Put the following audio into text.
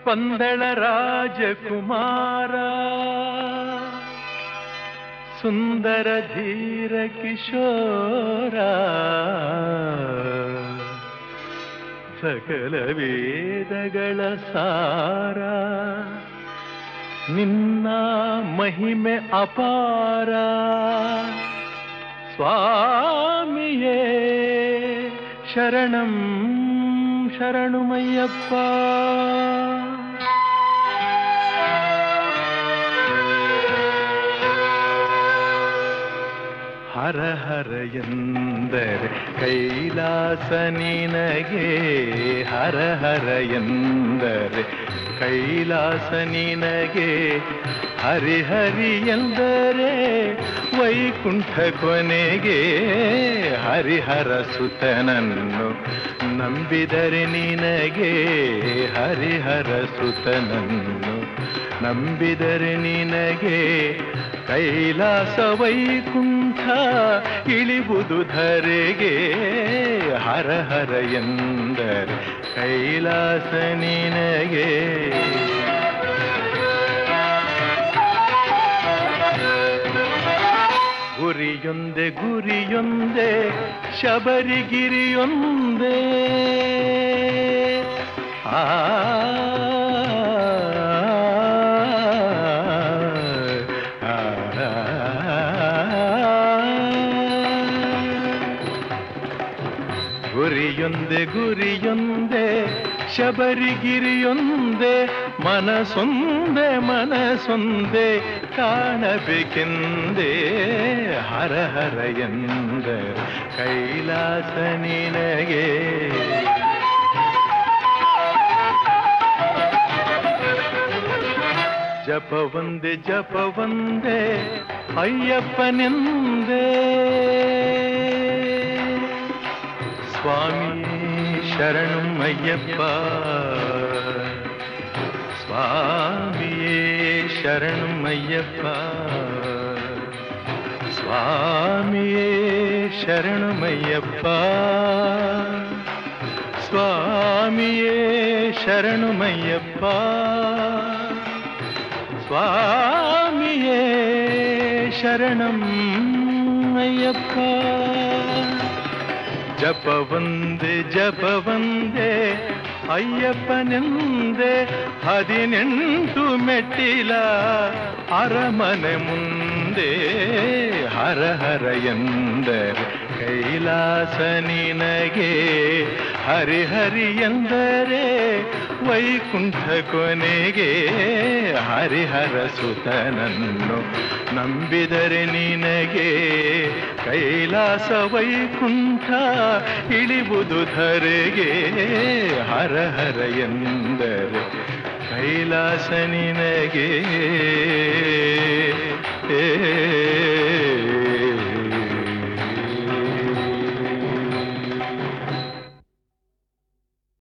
ಪಂದಳ ರಾಜಕುಮಾರ ಸುಂದರ ಧೀರ ಕಿಶೋರ ಸಕಲ ವೇದಗಳ ಸಾರ ನಿನ್ನ ಮಹಿಮೆ ಅಪಾರ ಸ್ವಾಮಿಯೇ ಶರಣಂ ಶರಣುಮಯ್ಯಪ್ಪ ಹರ ಹರ ಎಂದರೆ ಕೈಲಾಸ ನಿನಗೆ ಹರ ಹರ ಎಂದರೆ ಕೈಲಾಸ ನಿನಗೆ ಹರಿಹರಿ ಎಂದರೆ ವೈಕುಂಠ ಕೊನೆಗೆ ಹರಿಹರ ಸುತನನ್ನು ನಂಬಿದರೆ ನಿನಗೆ ಹರಿಹರ ಸುತನನ್ನು ನಂಬಿದರೆ ನಿನಗೆ ಕೈಲಾಸ ವೈಕುಂಠ ಇಳಿಬುದು ಧರೆಗೆ ಹರ ಹರ ಎಂದರೆ ಕೈಲಾಸ ನಿನಗೆ ಗುರಿಯೊಂದೆ ಗುರಿಯೊಂದೆ ಶಬರಿಗಿರಿಯೊಂದೆ ಆ ಗುರಿಯೊಂದೆ ಗುರಿಯೊಂದೆ ಶಬರಿಗಿರಿಯೊಂದೆ ಮನಸೊಂದೆ ಮನಸೊಂದೆ ಕಾಣಬೇಕೆಂದೇ ಹರ ಹರ ಎಂದ ಕೈಲಾಸ ನಿನಗೆ ಜಪ ಒಂದೆ ಜಪ ಒಂದೆ ಅಯ್ಯಪ್ಪನೆಂದೇ ಸ್ವಾಮಿ ಶರಣಂ ಅಯ್ಯಪ್ಪ ಸ್ವಾಮಿಯೇ ಶರಣಂ ಅಯ್ಯಪ್ಪ ಸ್ವಾಮಿಯೇ ಶರಣಮಯ್ಯಪ್ಪ ಸ್ವಾಮಿಯೇ ಶರಣಮಯ್ಯಪ್ಪ ಸ್ವಾಮಿಯೇ ಶರಣಂ ಅಯ್ಯಪ್ಪ ಜಪ ಒಂದೆ ಜಪ ಒಂದೆ ಅಯ್ಯಪ್ಪನೆಂದೆ ಹದಿನೆಂಟು ಮೆಟ್ಟಿಲ ಅರಮನೆ ಮುಂದೆ ಹರ ಹರ ಎಂದರೆ ಕೈಲಾಸ ನಿನಗೆ ಹರಿಹರಿ ಎಂದರೆ ವೈಕುಂಠ ಕೊನೆಗೆ ಹರಿಹರ ಸುತನನ್ನು ನಂಬಿದರೆ ನಿನಗೆ ಕೈಲಾಸ ವೈಕುಂಠ ಇಳಿಬುದು ಧರೆಗೆ ಹರ ಹರ ಎಂದರೆ ಕೈಲಾಸ ನಿನಗೆ ಏ